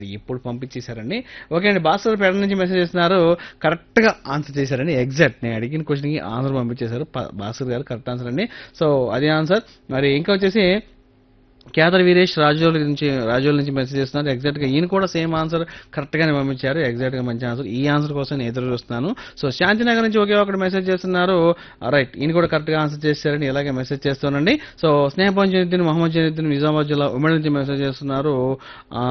ఇప్పుడు పంపించేశారండి ఓకే అండి భాస్కర్ పేట నుంచి మెసేజ్ చేస్తున్నారు కరెక్ట్గా ఆన్సర్ చేశారండి ఎగ్జాక్ట్ నేను అడిగిన క్వశ్చన్కి ఆన్సర్ పంపించేశారు ప- భాస్కర్ గారు కరెక్ట్ ఆన్సర్ అండి సో అదే ఆన్సర్ మరి ఇంకా వచ్చేసి కేదర్ వీరేష్ రాజోల్ నుంచి రాజోల్ నుంచి మెసేజ్ చేస్తున్నారు ఎగ్జాక్ట్ గా ఈయన కూడా సేమ్ ఆన్సర్ కరెక్ట్ గానే పంపించారు ఎగ్జాక్ట్ గా మంచి ఆన్సర్ ఈ ఆన్సర్ కోసం నేను ఎదురు చూస్తున్నాను సో శాంతినగర్ నుంచి ఒకే ఒకటి మెసేజ్ చేస్తున్నారు రైట్ ఈయన కూడా కరెక్ట్ గా ఆన్సర్ చేశారని ఇలాగే మెసేజ్ చేస్తానండి సో స్నేహపం జనిద్దిన్ మహమ్మద్ జనిద్దిన్ నిజామాబాద్ జిల్లా ఉమ్మడి నుంచి మెసేజ్ చేస్తున్నారు ఆ,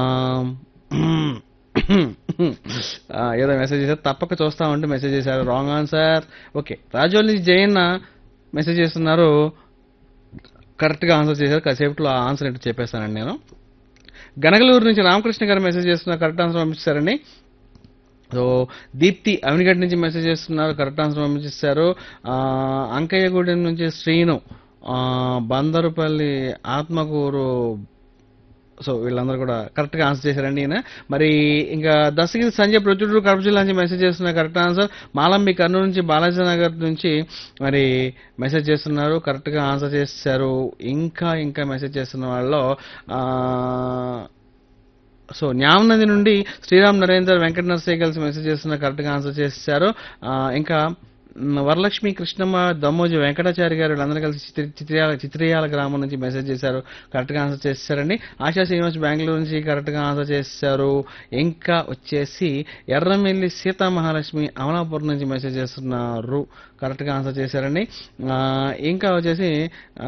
ఆ, ఏదో మెసేజ్ చేశారు తప్పక చూస్తా ఉంటే మెసేజ్ చేశారు రాంగ్ ఆన్సర్ ఓకే రాజోల్ నుంచి జయన్న మెసేజ్ చేస్తున్నారు కరెక్ట్గా ఆన్సర్ చేశారు కాసేపులో ఆ ఆన్సర్ ఏంటో చెప్పేస్తానండి నేను గనగలూరు నుంచి రామకృష్ణ గారు మెసేజ్ చేస్తున్నారు కరెక్ట్ ఆన్సర్ పంపిస్తారండి సో దీప్తి అవినిగడ్ నుంచి మెసేజ్ చేస్తున్నారు కరెక్ట్ ఆన్సర్ పంపించారు ఆ, అంకయ్యగూడెం నుంచి శ్రీను ఆ, బందరుపల్లి ఆత్మకూరు సో వీళ్ళందరూ కూడా కరెక్ట్గా ఆన్సర్ చేశారండి ఈయన మరి ఇంకా దశగిరి సంజయ్ ప్రొద్దుటూరు కడప జిల్లా నుంచి మెసేజ్ చేస్తున్నారు కరెక్ట్ ఆన్సర్ మాలంబి కర్నూలు నుంచి బాలాజీ నగర్ నుంచి మరి మెసేజ్ చేస్తున్నారు కరెక్ట్గా ఆన్సర్ చేశారు ఇంకా ఇంకా మెసేజ్ చేస్తున్న వాళ్ళలో ఆ, సో న్యామనది నుండి శ్రీరామ్ నరేందర్ వెంకట నరసయ్య కలిసి మెసేజ్ చేస్తున్న కరెక్ట్గా ఆన్సర్ చేశారు ఆ, ఇంకా మ్, వరలక్ష్మి కృష్ణమ్మ దమ్మోజి వెంకటాచారి గారు వీళ్ళందరూ కలిసి చిత్ర చిత్రయాల చిత్రయాల గ్రామం నుంచి మెసేజ్ చేశారు కరెక్ట్గా ఆన్సర్ చేశారండి ఆశా శ్రీనివాస్ బెంగళూరు నుంచి కరెక్ట్గా ఆన్సర్ చేశారు ఇంకా వచ్చేసి ఎర్రమెల్లి సీతా మహాలక్ష్మి అమలాపురం నుంచి మెసేజ్ చేస్తున్నారు కరెక్ట్గా ఆన్సర్ చేశారండి ఆ, ఇంకా వచ్చేసి ఆ,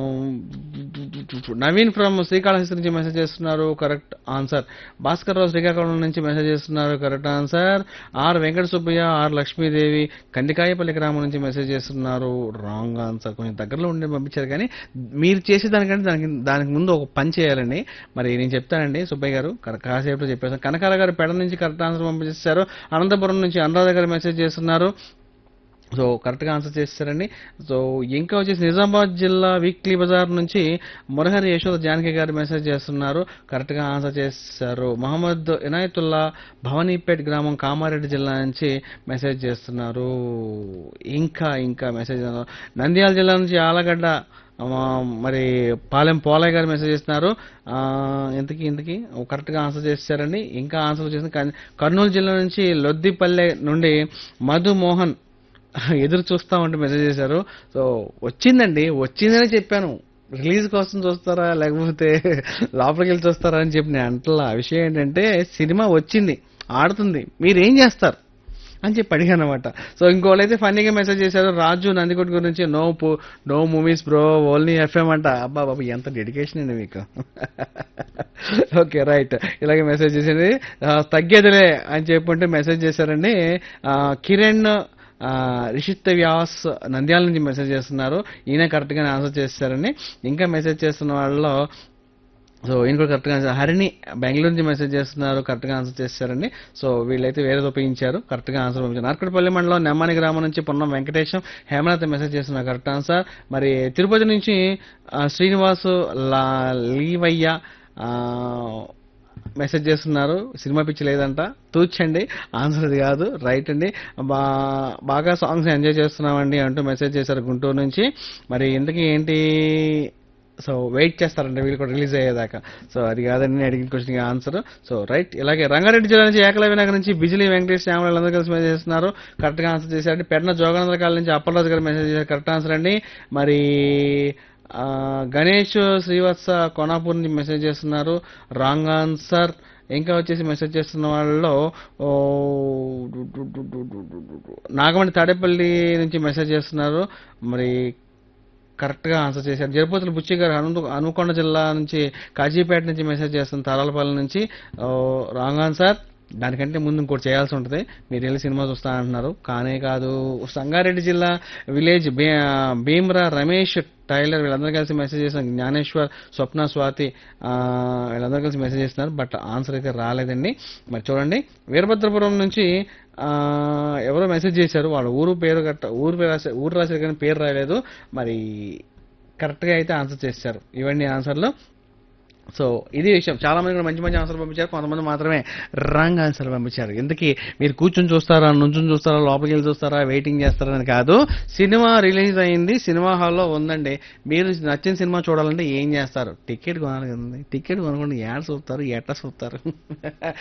నవీన్ ఫ్రమ్ శ్రీకాళహస్తి నుంచి మెసేజ్ చేస్తున్నారు కరెక్ట్ ఆన్సర్ భాస్కర్ రావు శ్రీకాకుళం నుంచి మెసేజ్ చేస్తున్నారు correct answer R Venkata Subbaiah R Lakshmidevi Kandikayapalli గ్రామం నుంచి మెసేజ్ చేస్తున్నారు రాంగ్ ఆన్సర్ కొంచెం దగ్గరలో ఉండి పంపించారు కానీ మీరు చేసే దానికంటే దానికి దానికి ముందు ఒక పని చేయాలండి మరి నేను చెప్తానండి సుబ్బయ్య గారు కర- కాసేపులో చెప్పేసాను కనకాల గారు పెడ నుంచి కరెక్ట్ ఆన్సర్ పంపించేశారు అనంతపురం నుంచి అనురాధ గారు మెసేజ్ చేస్తున్నారు సో కరెక్ట్గా ఆన్సర్ చేస్తారండి సో ఇంకా వచ్చేసి నిజామాబాద్ జిల్లా వీక్లీ బజార్ నుంచి మురహరి యశోద జానకి గారు మెసేజ్ చేస్తున్నారు కరెక్ట్గా ఆన్సర్ చేస్తారు మహమ్మద్ ఇనాయతుల్లా భవానీపేట్ గ్రామం కామారెడ్డి జిల్లా నుంచి మెసేజ్ చేస్తున్నారు ఇంకా ఇంకా మెసేజ్ నంద్యాల జిల్లా నుంచి ఆలగడ్డ ఆ, మరి పాలెం పోలయ్య గారు మెసేజ్ చేస్తున్నారు ఆ, ఇంతకీ ఇంతకీ కరెక్ట్గా ఆన్సర్ చేశారండి ఇంకా ఆన్సర్ వచ్చేసి కర్- కర్నూలు జిల్లా నుంచి లొద్దిపల్లె నుండి మధు మోహన్ ఎదురు చూస్తా ఉంటే మెసేజ్ చేశారు సో వచ్చిందండి వచ్చిందని చెప్పాను రిలీజ్ కోసం చూస్తారా లేకపోతే లోపలికి వెళ్ళి చూస్తారా అని చెప్పి నేను అంటలా ఆ విషయం ఏంటంటే సినిమా వచ్చింది ఆడుతుంది మీరు ఏం చేస్తారు అని చెప్పి అడిగాను అనమాట సో ఇంకోళ్ళైతే ఫన్నీగా మెసేజ్ చేశారు రాజు నందికొట్ గురించి no no movies bro only FM అంట అబ్బా బాబు ఎంత డెడికేషన్ అండి మీకు ఓకే రైట్ ఇలాగే మెసేజ్ చేసింది ఆ, తగ్గేదిలే అని చెప్పుంటే మెసేజ్ చేశారండి ఆ, కిరణ్ ఆ, రిషిత్ వ్యాస్ నంద్యాల నుంచి మెసేజ్ చేస్తున్నారు ఈయన కరెక్ట్గానే ఆన్సర్ చేస్తారండి ఇంకా మెసేజ్ చేస్తున్న వాళ్ళలో సో ఈయన కూడా కరెక్ట్గా ఆన్సర్ హరిణి బెంగళూరు నుంచి మెసేజ్ చేస్తున్నారు కరెక్ట్గా ఆన్సర్ చేస్తారండి సో వీళ్ళైతే వేరేది ఉపయోగించారు కరెక్ట్గా ఆన్సర్ పంపించారు నార్కట్పల్లి మండలం నెమ్మని గ్రామం నుంచి పొన్నం వెంకటేశం హేమలత మెసేజ్ చేస్తున్నారు కరెక్ట్ ఆన్సర్ మరి తిరుపతి నుంచి ఆ, శ్రీనివాసు లా లీవయ్య ఆ, మెసేజ్ చేస్తున్నారు సినిమా పిచ్చి లేదంట తూచండి ఆన్సర్ అది కాదు రైట్ అండి బా బాగా సాంగ్స్ ఎంజాయ్ చేస్తున్నామండి అంటూ మెసేజ్ చేశారు గుంటూరు నుంచి మరి ఇంతకీ ఏంటి సో వెయిట్ చేస్తారంటే వీళ్ళు కూడా రిలీజ్ అయ్యేదాకా సో అది కాదండి నేను అడిగిన క్వశ్చన్ ఆన్సర్ సో రైట్ ఇలాగే రంగారెడ్డి జిల్లా నుంచి ఏకలవ్య నగర్ నుంచి బిజిలీ వెంకటేష్ శ్యామలు అందరూ కలిసి మెసేజ్ చేస్తున్నారు కరెక్ట్గా ఆన్సర్ చేశారండి పెడన జోగానందర కాల నుంచి అప్పలరాజు గారు మెసేజ్ చేశారు కరెక్ట్ ఆన్సర్ అండి మరి ఆ, గణేష్ శ్రీవత్స కొనాపూర్ నుంచి మెసేజ్ చేస్తున్నారు రాంగ్ ఆన్సర్ ఇంకా వచ్చేసి మెసేజ్ చేస్తున్న వాళ్ళలో ఓ, నాగమణి తాడేపల్లి నుంచి మెసేజ్ చేస్తున్నారు మరి కరెక్ట్గా ఆన్సర్ చేశారు జరపోతుల బుచ్చి గారు హను హనుమకొండ జిల్లా నుంచి కాజీపేట నుంచి మెసేజ్ చేస్తున్న తారాలపల్లి నుంచి ఓ, రాంగ్ ఆన్సర్ దానికంటే ముందు ఇంకోటి చేయాల్సి ఉంటుంది మీరు వెళ్ళి సినిమా చూస్తా అంటున్నారు కానే కాదు సంగారెడ్డి జిల్లా విలేజ్ భీ భీమ్రా రమేష్ టైలర్ వీళ్ళందరూ కలిసి మెసేజ్ చేస్తున్నారు జ్ఞానేశ్వర్ స్వప్న స్వాతి ఆ, వీళ్ళందరూ కలిసి మెసేజ్ చేస్తున్నారు బట్ ఆన్సర్ అయితే రాలేదండి మరి చూడండి వీరభద్రపురం నుంచి ఆ, ఎవరో మెసేజ్ చేశారు వాళ్ళ ఊరు పేరు గట్ట ఊరు పేరు రాశారు ఊరు రాశారు కానీ పేరు రాయలేదు మరి కరెక్ట్గా అయితే ఆన్సర్ చేశారు ఇవన్నీ ఆన్సర్లు సో ఇది విషయం చాలా మంది కూడా మంచి మంచి ఆన్సర్లు పంపించారు కొంతమంది మాత్రమే రాంగ్ ఆన్సర్ పంపించారు ఇందుకే మీరు కూర్చొని చూస్తారా నుంచుని చూస్తారా లోపలికి వెళ్ళి చూస్తారా వెయిటింగ్ చేస్తారా అని కాదు సినిమా రిలీజ్ అయింది సినిమా హాల్లో ఉందండి మీరు నచ్చిన సినిమా చూడాలంటే ఏం చేస్తారు టికెట్ కొనాలి కదండి టికెట్ కొనకుండా యాడ్ చూస్తారు ఎట్లా చూస్తారు